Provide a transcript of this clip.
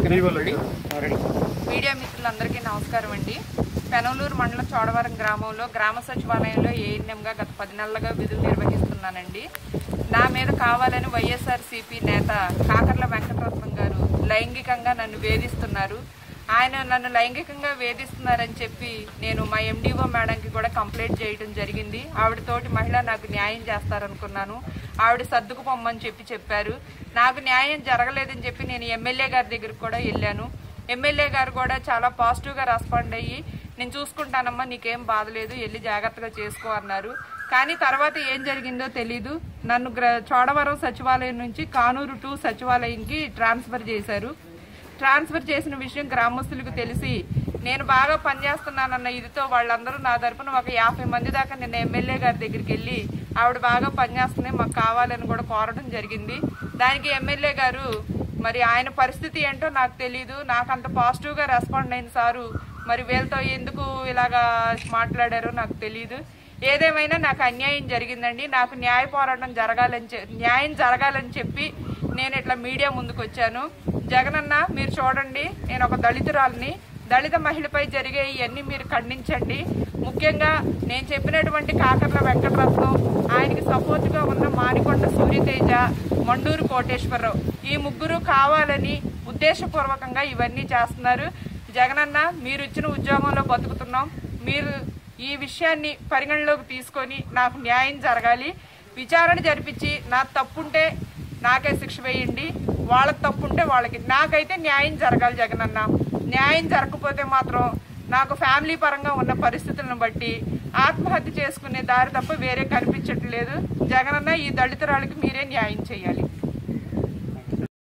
media మిత్రులందరికీ నమస్కారం అండి పెనలూరు మండలం చోడవరం గ్రామంలో గ్రామ సచివాలయంలో ఏఎన్ఎంగా గత పది నెలలుగా విధులు నిర్వహిస్తున్నానండి నా మీద కావాలని వైఎస్ఆర్సీపీ నేత కాకర్ల వెంకటరత్నం గారు లైంగికంగా నన్ను వేధిస్తున్నారు ఆయన నన్ను లైంగికంగా వేధిస్తున్నారని చెప్పి నేను మా ఎండిఓ మేడంకి కూడా కంప్లైంట్ చేయడం జరిగింది ఆవిడతోటి మహిళ నాకు న్యాయం చేస్తారనుకున్నాను ఆవిడ సర్దుకు పొమ్మని చెప్పి చెప్పారు నాకు న్యాయం జరగలేదని చెప్పి నేను ఎమ్మెల్యే గారి దగ్గరికి కూడా వెళ్ళాను ఎమ్మెల్యే గారు కూడా చాలా పాజిటివ్గా రెస్పాండ్ అయ్యి నేను చూసుకుంటానమ్మా నీకేం బాధ లేదు వెళ్ళి జాగ్రత్తగా చేసుకో అన్నారు కానీ తర్వాత ఏం జరిగిందో తెలీదు నన్ను గ్ర- చోడవరం సచివాలయం నుంచి కానూరు టు సచివాలయంకి ట్రాన్స్ఫర్ చేశారు ట్రాన్స్ఫర్ చేసిన విషయం గ్రామస్తులకు తెలిసి నేను బాగా పనిచేస్తున్నానన్న ఇదితో వాళ్ళందరూ నా తరపున ఒక యాభై మంది దాకా నిన్న ఎమ్మెల్యే గారి దగ్గరికి వెళ్ళి ఆవిడ బాగా పనిచేస్తుంది మాకు కావాలని కూడా కోరడం జరిగింది దానికి ఎమ్మెల్యే గారు మరి ఆయన పరిస్థితి ఏంటో నాకు తెలియదు నాకు అంత పాజిటివ్గా రెస్పాండ్ అయిన సారు మరి వీళ్ళతో ఎందుకు ఇలాగా మాట్లాడారో నాకు తెలియదు ఏదేమైనా నాకు అన్యాయం జరిగిందండి నాకు న్యాయ పోరాటం జరగాలని చె- న్యాయం జరగాలని చెప్పి నేను ఇట్లా మీడియా ముందుకు వచ్చాను జగనన్న మీరు చూడండి నేను ఒక దళితురాలిని దళిత మహిళపై జరిగే ఇవన్నీ మీరు ఖండించండి ముఖ్యంగా నేను చెప్పినటువంటి కాకర్ల వెంకటరత్నం ఆయనకి సపోర్ట్గా ఉన్న మానికొండ సూర్యతేజ మండూరు కోటేశ్వరరావు ఈ ముగ్గురు కావాలని ఉద్దేశపూర్వకంగా ఇవన్నీ చేస్తున్నారు జగనన్న మీరు ఇచ్చిన ఉద్యోగంలో బతుకుతున్నాం మీరు ఈ విషయాన్ని పరిగణలోకి తీసుకొని నాకు న్యాయం జరగాలి విచారణ జరిపించి నా తప్పుంటే నాకే శిక్ష వేయండి వాళ్ళకి తప్పుంటే వాళ్ళకి నాకైతే న్యాయం జరగాలి జగనన్న న్యాయం జరగకపోతే మాత్రం నాకు ఫ్యామిలీ పరంగా ఉన్న పరిస్థితులను బట్టి ఆత్మహత్య చేసుకునే దారి తప్ప వేరే కనిపించట్లేదు జగనన్న ఈ దళితురాలకి మీరే న్యాయం చేయాలి